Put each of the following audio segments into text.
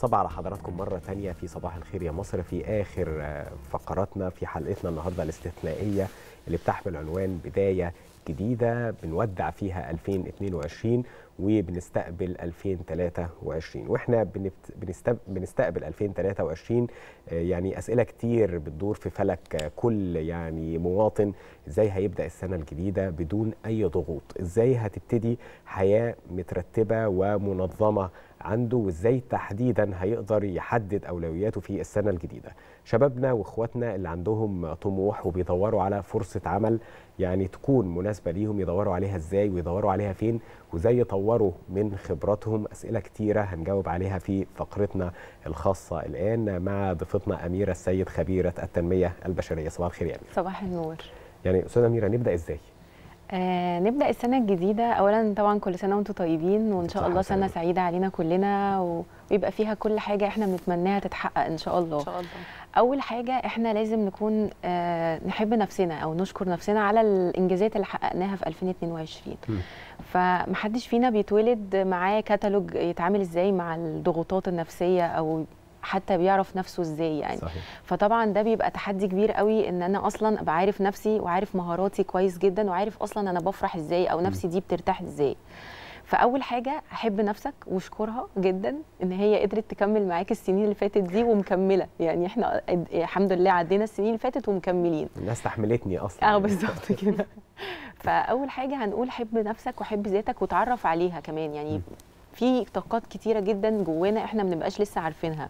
بنصب على حضراتكم مرة تانية في صباح الخير يا مصر في آخر فقراتنا في حلقتنا النهاردة الاستثنائية اللي بتحمل عنوان بداية جديدة بنودع فيها 2022 وبنستقبل 2023 واحنا بنستقبل 2023 يعني اسئله كتير بتدور في فلك كل يعني مواطن ازاي هيبدا السنه الجديده بدون اي ضغوط ازاي هتبتدي حياه مترتبه ومنظمه عنده وازاي تحديدا هيقدر يحدد اولوياته في السنه الجديده شبابنا واخواتنا اللي عندهم طموح وبيدوروا على فرصه عمل يعني تكون مناسبه ليهم يدوروا عليها ازاي ويدوروا عليها فين وازاي يطوروا من خبراتهم اسئله كتيره هنجاوب عليها في فقرتنا الخاصه الان مع ضيفتنا اميره السيد خبيره التنميه البشريه صباح الخير يا اميره صباح النور يعني استاذه اميره نبدا ازاي آه نبدا السنه الجديده اولا طبعا كل سنه وانتم طيبين وان شاء الله سنه سعيده علينا كلنا ويبقى فيها كل حاجه احنا بنتمناها تتحقق ان شاء الله ان شاء الله اول حاجه احنا لازم نكون آه نحب نفسنا او نشكر نفسنا على الانجازات اللي حققناها في 2022 م. فمحدش فينا بيتولد معاه كتالوج يتعامل ازاي مع الضغوطات النفسيه او حتى بيعرف نفسه ازاي يعني صحيح. فطبعا ده بيبقى تحدي كبير قوي ان انا اصلا ابقى عارف نفسي وعارف مهاراتي كويس جدا وعارف اصلا انا بفرح ازاي او نفسي دي بترتاح ازاي فاول حاجه حب نفسك واشكرها جدا ان هي قدرت تكمل معاك السنين اللي فاتت دي ومكمله يعني احنا الحمد لله عدينا السنين اللي فاتت ومكملين الناس استحملتني اصلا اه بالظبط كده فاول حاجه هنقول حب نفسك وحب ذاتك وتعرف عليها كمان يعني في طاقات كتيره جدا جوانا احنا ما بنبقاش لسه عارفينها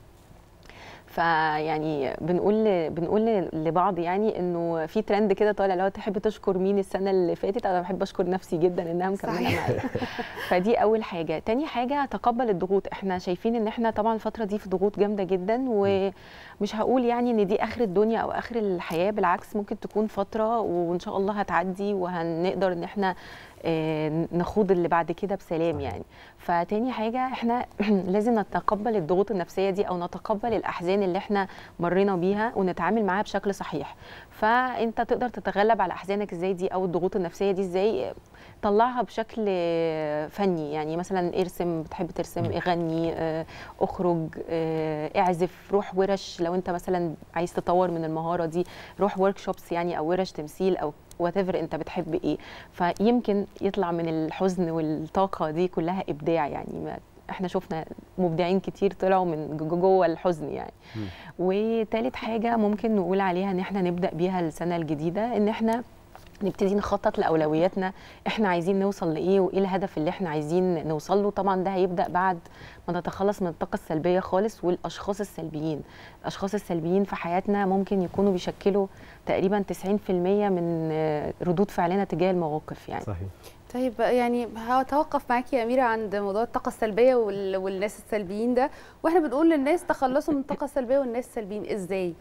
فيعني بنقول بنقول لبعض يعني انه في ترند كده طالع لو تحب تشكر مين السنه اللي فاتت انا بحب اشكر نفسي جدا انها مكمله معايا فدي اول حاجه تاني حاجه تقبل الضغوط احنا شايفين ان احنا طبعا الفتره دي في ضغوط جامده جدا ومش هقول يعني ان دي اخر الدنيا او اخر الحياه بالعكس ممكن تكون فتره وان شاء الله هتعدي وهنقدر ان احنا نخوض اللي بعد كده بسلام يعني فتاني حاجه احنا لازم نتقبل الضغوط النفسيه دي او نتقبل الاحزان اللي احنا مرينا بيها ونتعامل معاها بشكل صحيح فانت تقدر تتغلب على احزانك ازاي دي او الضغوط النفسيه دي ازاي طلعها بشكل فني يعني مثلا ارسم بتحب ترسم اغني اخرج اعزف روح ورش لو انت مثلا عايز تطور من المهاره دي روح ورك شوبس يعني او ورش تمثيل او وات انت بتحب ايه فيمكن يطلع من الحزن والطاقه دي كلها ابداع يعني ما احنا شفنا مبدعين كتير طلعوا من جوه الحزن يعني م. وتالت حاجه ممكن نقول عليها ان احنا نبدا بيها السنه الجديده ان احنا نبتدي نخطط لاولوياتنا احنا عايزين نوصل لايه وايه الهدف اللي احنا عايزين نوصل له طبعا ده هيبدا بعد ما نتخلص من الطاقه السلبيه خالص والاشخاص السلبيين الاشخاص السلبيين في حياتنا ممكن يكونوا بيشكلوا تقريبا 90% من ردود فعلنا تجاه المواقف يعني صحيح طيب يعني هتوقف معاكي يا اميره عند موضوع الطاقه السلبيه والناس السلبيين ده واحنا بنقول للناس تخلصوا من الطاقه السلبيه والناس السلبيين ازاي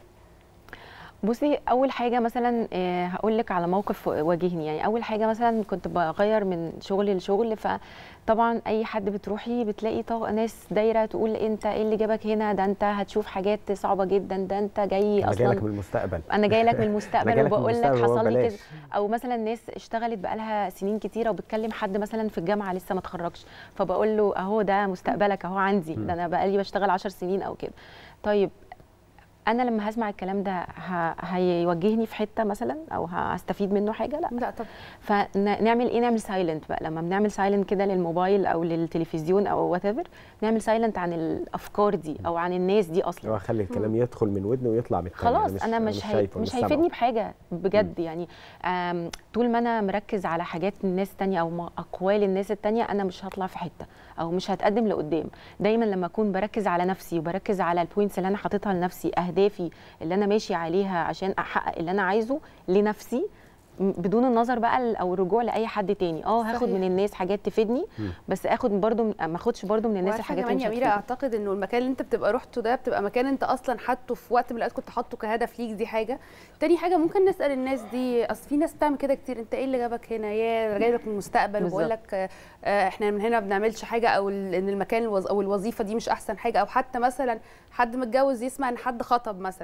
بصي اول حاجه مثلا هقول لك على موقف واجهني يعني اول حاجه مثلا كنت بغير من شغل لشغل فطبعا اي حد بتروحي بتلاقي ناس دايره تقول انت ايه اللي جابك هنا ده انت هتشوف حاجات صعبه جدا ده انت جاي انا اصلا جاي لك من المستقبل انا جاي لك من المستقبل جاي لك من وبقول لك المستقبل حصل لي وببلاش. كده او مثلا ناس اشتغلت بقالها سنين كتيره وبتكلم حد مثلا في الجامعه لسه ما اتخرجش فبقول له اهو ده مستقبلك اهو عندي ده انا بقالي بشتغل 10 سنين او كده طيب انا لما هسمع الكلام ده ه... هيوجهني في حته مثلا او هستفيد منه حاجه لا لا طب فنعمل ايه نعمل سايلنت بقى لما بنعمل سايلنت كده للموبايل او للتلفزيون او وات ايفر نعمل سايلنت عن الافكار دي او عن الناس دي اصلا هو خلي الكلام يدخل من ودني ويطلع من التاني خلاص انا مش هي... شايفه، مش سامعه. هيفيدني بحاجه بجد يعني آم، طول ما انا مركز على حاجات الناس التانية او م- اقوال الناس التانية انا مش هطلع في حته او مش هتقدم لقدام دايما لما اكون بركز على نفسي وبركز على البوينتس اللي انا حاططها لنفسي اهدافي اللي انا ماشي عليها عشان احقق اللي انا عايزه لنفسي م- بدون النظر بقى ل- او الرجوع لاي حد تاني اه هاخد صحيح. من الناس حاجات تفيدني بس اخد برضو ما اخدش برضو من الناس وعارفة الحاجات كمان اللي يا مش اميره هتفيدني. اعتقد انه المكان اللي انت بتبقى رحته ده بتبقى مكان انت اصلا حاطه في وقت من الاوقات كنت حاطه كهدف ليك دي حاجه تاني حاجه ممكن نسال الناس دي اصل في ناس بتعمل كده كتير انت ايه اللي جابك هنا يا جاي لك من المستقبل وبقول بالظبط. لك آه، آه، احنا من هنا ما بنعملش حاجه او ال- ان المكان الوظ... او الوظيفه دي مش احسن حاجه او حتى مثلا حد متجوز يسمع ان حد خطب مثلا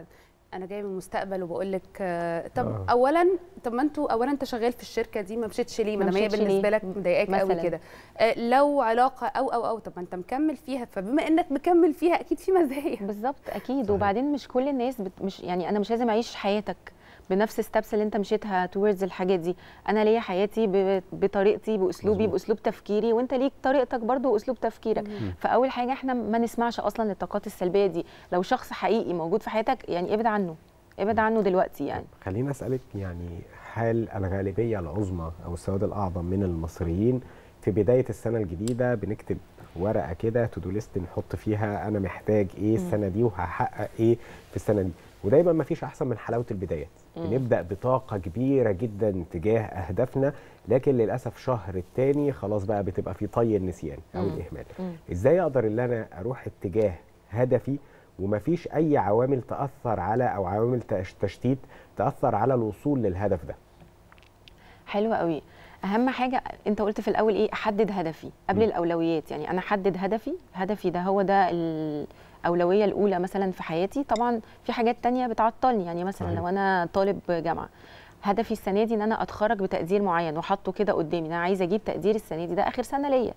انا جاي من المستقبل وبقول لك آه، طب آه. اولا طب ما انتوا اولا انت شغال في الشركه دي ما مشيتش ليه ما ما دام هي مشيتش بالنسبه ليه؟ لك مضايقاك قوي مثلاً. كده آه، لو علاقه او او او طب ما انت مكمل فيها فبما انك مكمل فيها اكيد في مزايا بالظبط اكيد صحيح. وبعدين مش كل الناس بت... مش يعني انا مش لازم اعيش حياتك بنفس الستبس اللي انت مشيتها توردز الحاجات دي انا ليا حياتي ب... بطريقتي باسلوبي مظبوط. باسلوب تفكيري وانت ليك طريقتك برضو واسلوب تفكيرك فاول حاجه احنا ما نسمعش اصلا للطاقات السلبيه دي لو شخص حقيقي موجود في حياتك يعني ابعد عنه ابعد عنه دلوقتي يعني خليني اسالك يعني حال الغالبيه العظمى او السواد الاعظم من المصريين في بدايه السنه الجديده بنكتب ورقه كده تو دو ليست نحط فيها انا محتاج ايه السنه دي وهحقق ايه في السنه دي ودايما ما فيش احسن من حلاوه البدايات بنبدا بطاقه كبيره جدا تجاه اهدافنا لكن للاسف شهر التاني خلاص بقى بتبقى في طي النسيان او مم. الاهمال مم. ازاي اقدر ان انا اروح اتجاه هدفي ومفيش اي عوامل تاثر على او عوامل تش- تشتيت تاثر على الوصول للهدف ده حلو قوي اهم حاجه انت قلت في الاول ايه احدد هدفي قبل م. الاولويات يعني انا احدد هدفي هدفي ده هو ده الاولويه الاولى مثلا في حياتي طبعا في حاجات تانية بتعطلني يعني مثلا صحيح. لو انا طالب جامعه هدفي السنه دي ان انا اتخرج بتقدير معين وحاطه كده قدامي ان انا عايزه اجيب تقدير السنه دي ده اخر سنه ليا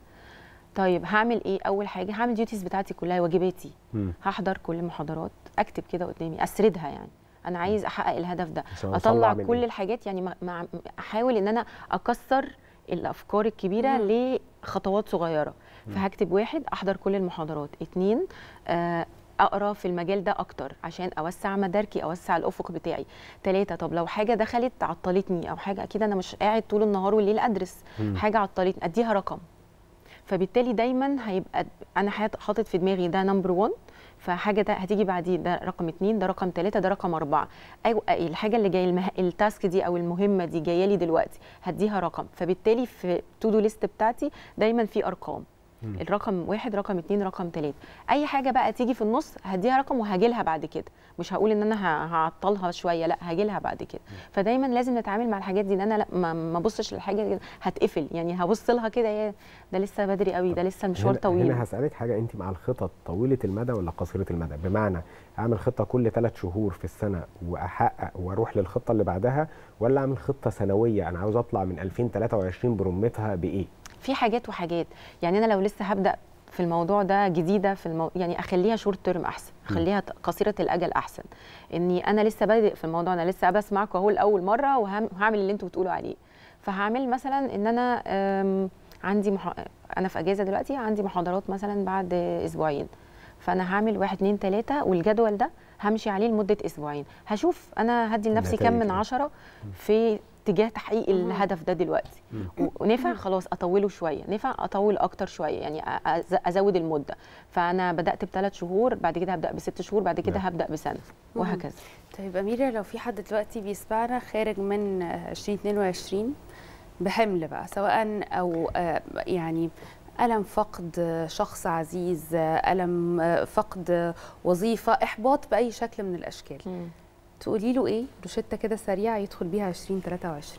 طيب هعمل ايه اول حاجه هعمل ديوتيز بتاعتي كلها واجباتي مم. هحضر كل المحاضرات اكتب كده قدامي اسردها يعني انا عايز احقق الهدف ده عشان أوصل له اطلع أعمل كل إيه؟ الحاجات يعني مع- مع احاول ان انا اكسر الافكار الكبيره لخطوات صغيره فهكتب واحد احضر كل المحاضرات اتنين آه، اقرا في المجال ده اكتر عشان اوسع مداركي اوسع الافق بتاعي ثلاثة طب لو حاجه دخلت عطلتني او حاجه اكيد انا مش قاعد طول النهار والليل ادرس مم. حاجه عطلتني اديها رقم فبالتالي دايما هيبقى انا حاط- حاطط في دماغي ده نمبر 1 فحاجه ده هتيجي بعديه ده رقم اتنين ده رقم ثلاثة ده رقم أربعة أيوة الحاجة اللي جايه المه... التاسك دي أو المهمة دي جاية لي دلوقتي هديها رقم فبالتالي في تو دو ليست بتاعتي دايما في أرقام مم. الرقم واحد رقم اتنين رقم تلاتة أي حاجة بقى تيجي في النص هديها رقم وهاجيلها بعد كده مش هقول إن أنا ه- هعطلها شوية لا هاجيلها بعد كده فدايما لازم نتعامل مع الحاجات دي إن أنا لا ما ما ابصش للحاجة دي هتقفل يعني هبص لها كده يا ده لسه بدري قوي ده لسه المشوار هنا, طويل هنا هسالك حاجه انت مع الخطط طويله المدى ولا قصيره المدى بمعنى اعمل خطه كل ثلاث شهور في السنه واحقق واروح للخطه اللي بعدها ولا اعمل خطه سنويه انا عاوز اطلع من 2023 برمتها بايه في حاجات وحاجات يعني انا لو لسه هبدا في الموضوع ده جديده في المو... يعني اخليها شورت تيرم احسن اخليها ت- قصيره الاجل احسن اني انا لسه بادئ في الموضوع انا لسه بسمعكم اهو لاول مره وهم- وهعمل اللي انتوا بتقولوا عليه فهعمل مثلا ان انا أم، عندي مح... انا في اجازه دلوقتي عندي محاضرات مثلا بعد اسبوعين فانا هعمل واحد اتنين تلاته والجدول ده همشي عليه لمده اسبوعين هشوف انا هدي لنفسي كام النتائج من إيه؟ عشرة في اتجاه تحقيق مم. الهدف ده دلوقتي و- ونفع خلاص اطوله شويه نفع اطول اكتر شويه يعني أ- أز- ازود المده فانا بدات بثلاث شهور بعد كده هبدا بست شهور بعد كده نعم. هبدا بسنه وهكذا طيب أميرة لو في حد دلوقتي بيسمعنا خارج من آه، 2022 بحمل بقى سواء أو آه، يعني ألم فقد آه، شخص عزيز آه، ألم آه، فقد آه، وظيفة إحباط بأي شكل من الأشكال تقولي له إيه روشتة كده سريعة يدخل بيها 2023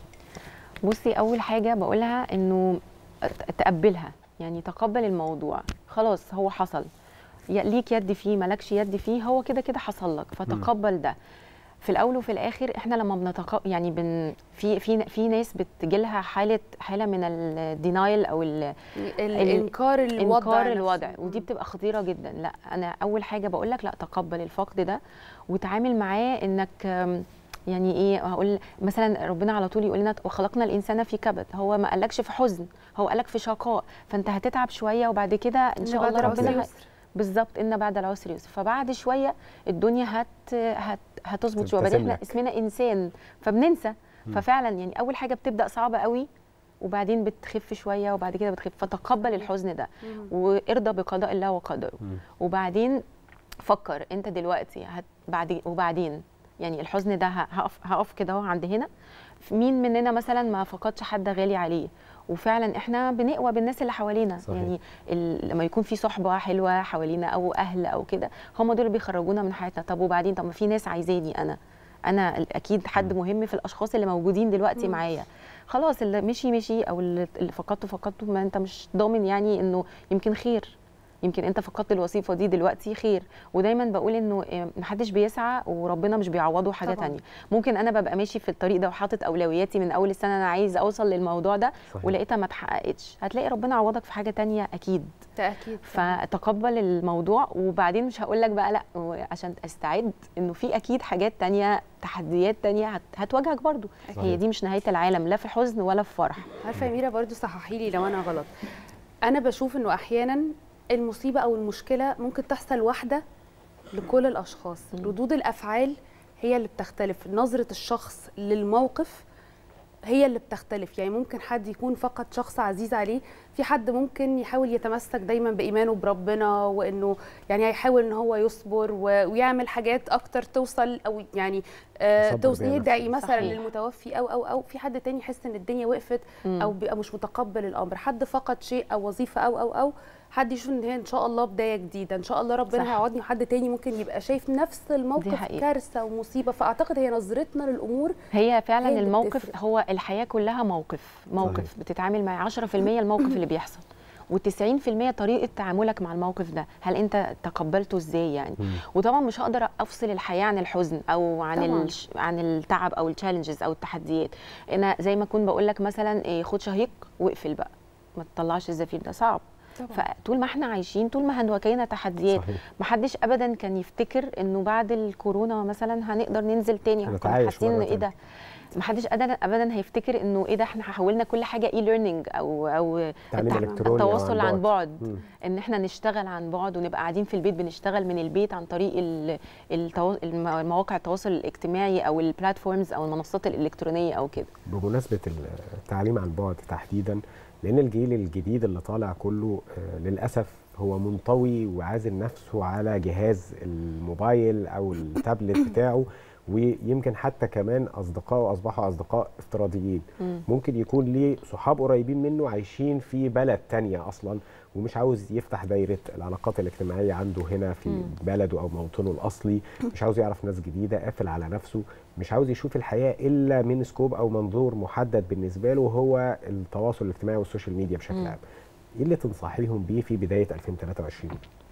بصي اول حاجه بقولها انه ت- تقبلها يعني تقبل الموضوع خلاص هو حصل يا- ليك يد فيه مالكش يد فيه هو كده كده حصل لك فتقبل ده في الاول وفي الاخر احنا لما بنتق... يعني بن... في في في ناس بتجيلها حاله حاله من الدينايل او ال... الإنكار الوضع انكار نفسه. الوضع ودي بتبقى خطيره جدا لا انا اول حاجه بقول لك لا تقبل الفقد ده وتعامل معاه انك آم، يعني ايه هقول مثلا ربنا على طول يقول لنا وخلقنا الانسان في كبد هو ما قالكش في حزن هو قالك في شقاء فانت هتتعب شويه وبعد كده ان إن شاء بعد الله العسر ربنا ه- يسر. بالظبط ان بعد العسر يسر فبعد شويه الدنيا هت, هت هتظبط شويه بعدين تبتسم احنا لك. اسمنا انسان فبننسى ففعلا يعني اول حاجه بتبدا صعبه قوي وبعدين بتخف شويه وبعد كده بتخف فتقبل الحزن ده مم. وارضى بقضاء الله وقدره مم. وبعدين فكر انت دلوقتي هت بعد وبعدين يعني الحزن ده ه- هقف هقف كده اهو عند هنا مين مننا مثلا ما فقدش حد غالي عليه وفعلا احنا بنقوى بالناس اللي حوالينا صحيح. يعني ال- لما يكون في صحبه حلوه حوالينا او اهل او كده هم دول اللي بيخرجونا من حياتنا طب وبعدين طب ما في ناس عايزاني انا انا ال- اكيد حد مهم في الاشخاص اللي موجودين دلوقتي مم. معايا خلاص اللي مشي مشي او اللي اللي فقدته فقدته ما انت مش ضامن يعني انه يمكن خير يمكن انت فقدت الوظيفه دي دلوقتي خير ودايما بقول انه آه، محدش بيسعى وربنا مش بيعوضه حاجه طبعاً. تانية ممكن انا ببقى ماشي في الطريق ده وحاطط اولوياتي من اول السنه انا عايز اوصل للموضوع ده صحيح. ولقيتها ما اتحققتش هتلاقي ربنا عوضك في حاجه تانية اكيد ده اكيد فتقبل الموضوع وبعدين مش هقول لك بقى لا عشان استعد انه في اكيد حاجات تانية تحديات تانية هت- هتواجهك برضو صحيح. هي دي مش نهايه العالم لا في حزن ولا في فرح عارفه يا ميرا برضو صححي لي لو انا غلط انا بشوف انه احيانا المصيبه او المشكله ممكن تحصل واحده لكل الاشخاص مم. ردود الافعال هي اللي بتختلف نظره الشخص للموقف هي اللي بتختلف يعني ممكن حد يكون فقد شخص عزيز عليه في حد ممكن يحاول يتمسك دايما بايمانه بربنا وانه يعني هيحاول ان هو يصبر و- ويعمل حاجات اكتر توصل او يعني آه يصبر توصل بيها يدعي نفسه. مثلا صحيح. للمتوفي او او او في حد تاني يحس ان الدنيا وقفت مم. او بيبقى مش متقبل الامر حد فقد شيء او وظيفه او او او حد يشوف ان هي ان شاء الله بدايه جديده ان شاء الله ربنا صح. هيعوضني وحد تاني ممكن يبقى شايف نفس الموقف حقيقة. كارثه ومصيبه فاعتقد هي نظرتنا للامور هي فعلا هي اللي الموقف بتفرق. هو الحياه كلها موقف موقف صحيح. بتتعامل مع 10% الموقف اللي بيحصل و90% طريقه تعاملك مع الموقف ده هل انت تقبلته ازاي يعني مم. وطبعا مش هقدر افصل الحياه عن الحزن او عن طبعاً. الش... عن التعب او التشالنجز او التحديات انا زي ما اكون بقول لك مثلا إيه خد شهيق واقفل بقى ما تطلعش الزفير ده صعب فطول ما احنا عايشين طول ما هنواجهنا تحديات صحيح. محدش ابدا كان يفتكر انه بعد الكورونا مثلا هنقدر ننزل تاني كنا هنتعايش حاسين مرة انه ايه تانية. ده محدش ابدا ابدا هيفتكر انه ايه ده احنا حولنا كل حاجه اي ليرنينج او او تعليم التع- إلكتروني أو عن التواصل عن بعد. بعد مم. ان احنا نشتغل عن بعد ونبقى قاعدين في البيت بنشتغل من البيت عن طريق ال- التوا... الم- مواقع التواصل الاجتماعي او البلاتفورمز او المنصات الالكترونيه او كده بمناسبة التعليم عن بعد تحديدا لأن الجيل الجديد اللي طالع كله آه، للأسف هو منطوي وعازل نفسه على جهاز الموبايل أو التابلت بتاعه ويمكن حتى كمان أصدقائه أصبحوا أصدقاء افتراضيين مم. ممكن يكون ليه صحاب قريبين منه عايشين في بلد تانية أصلا ومش عاوز يفتح دايرة العلاقات الاجتماعية عنده هنا في مم. بلده أو موطنه الأصلي مش عاوز يعرف ناس جديدة قافل على نفسه مش عاوز يشوف الحياة إلا من سكوب أو منظور محدد بالنسبة له هو التواصل الاجتماعي والسوشيال ميديا بشكل مم. عام إيه اللي تنصحيهم بيه في بداية 2023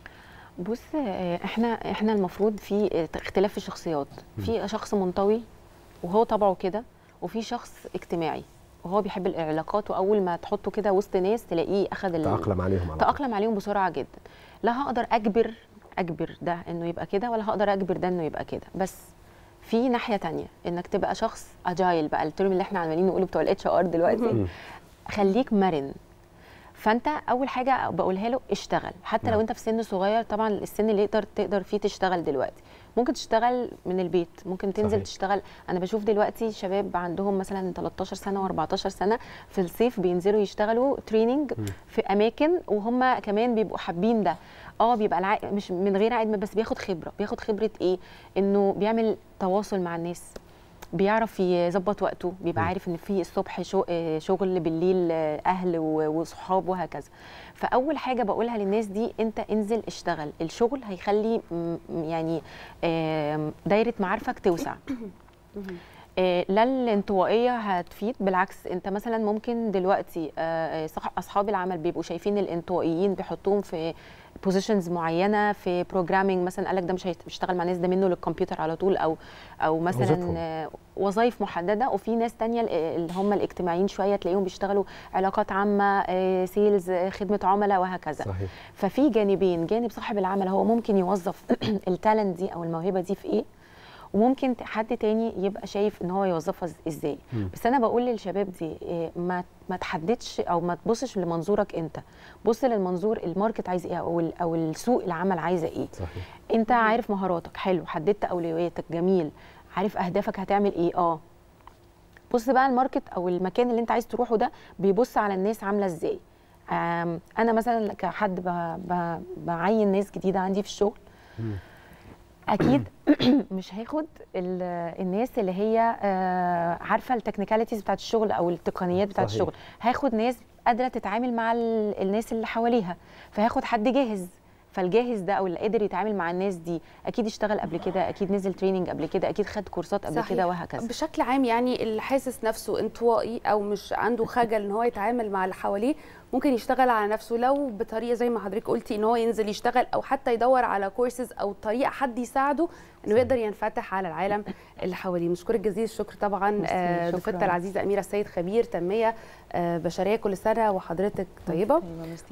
بص آه، احنا احنا المفروض في آه، اختلاف في الشخصيات في شخص منطوي وهو طبعه كده وفي شخص اجتماعي وهو بيحب العلاقات واول ما تحطه كده وسط ناس تلاقيه اخذ ال- تأقلم عليهم على طول. تأقلم عليهم بسرعة جدا لا هقدر أجبر أجبر ده إنه يبقى كده ولا هقدر أجبر ده إنه يبقى كده بس في ناحية تانية إنك تبقى شخص أجايل بقى الترم اللي إحنا عمالين نقوله بتوع الاتش ار دلوقتي مم. خليك مرن فانت اول حاجه بقولها له اشتغل حتى نعم. لو انت في سن صغير طبعا السن اللي يقدر تقدر فيه تشتغل دلوقتي ممكن تشتغل من البيت ممكن تنزل صحيح. تشتغل انا بشوف دلوقتي شباب عندهم مثلا 13 سنه و14 سنه في الصيف بينزلوا يشتغلوا تريننج مم. في اماكن وهم كمان بيبقوا حابين ده اه بيبقى العائد مش من غير عائد بس بياخد خبره بياخد خبره ايه انه بيعمل تواصل مع الناس بيعرف يظبط وقته بيبقى مم. عارف ان في الصبح شو- آه، شغل بالليل آه، اهل و- وصحاب وهكذا فاول حاجه بقولها للناس دي انت انزل اشتغل الشغل هيخلي م- م- يعني آم، دايره معارفك توسع آه، لا الانطوائيه هتفيد بالعكس انت مثلا ممكن دلوقتي آه، آه، صح- اصحاب العمل بيبقوا شايفين الانطوائيين بيحطوهم في بوزيشنز معينه في بروجرامينج مثلا قال لك ده مش هيشتغل مع ناس ده منه للكمبيوتر على طول او او مثلا وظيفتهم. آه، وظائف محدده وفي ناس تانية اللي هم الاجتماعيين شويه تلاقيهم بيشتغلوا علاقات عامه سيلز خدمه عملاء وهكذا صحيح ففي جانبين جانب صاحب العمل هو ممكن يوظف التالنت دي او الموهبه دي في ايه وممكن حد تاني يبقى شايف ان هو يوظفها إز- ازاي مم. بس انا بقول للشباب دي إيه، ما ما تحددش او ما تبصش لمنظورك انت بص للمنظور الماركت عايز ايه او ال- او السوق العمل عايزه ايه صحيح انت عارف مهاراتك حلو حددت اولوياتك جميل عارف اهدافك هتعمل ايه اه بص بقى الماركت او المكان اللي انت عايز تروحه ده بيبص على الناس عامله ازاي آم، انا مثلا كحد ب- ب- بعين ناس جديده عندي في الشغل مم. اكيد مش هاخد ال- الناس اللي هي آه، عارفه التكنيكاليتيز بتاعت الشغل او التقنيات بتاعت صحيح. الشغل هاخد ناس قادره تتعامل مع ال- الناس اللي حواليها فهاخد حد جاهز فالجاهز ده او اللي قادر يتعامل مع الناس دي اكيد اشتغل قبل كده اكيد نزل تريننج قبل كده اكيد خد كورسات قبل صحيح. كده وهكذا بشكل عام يعني اللي حاسس نفسه انطوائي او مش عنده خجل ان هو يتعامل مع اللي حواليه ممكن يشتغل على نفسه لو بطريقه زي ما حضرتك قلتي ان هو ينزل يشتغل او حتى يدور على كورسز او طريقه حد يساعده انه يقدر ينفتح على العالم اللي حواليه مشكورك جزيل الشكر طبعا ميرسي، آه، شكراً. ضيفتنا العزيزه اميره السيد خبير تنميه آه، بشريه كل سنه وحضرتك طيبه أيوة، ميرسي.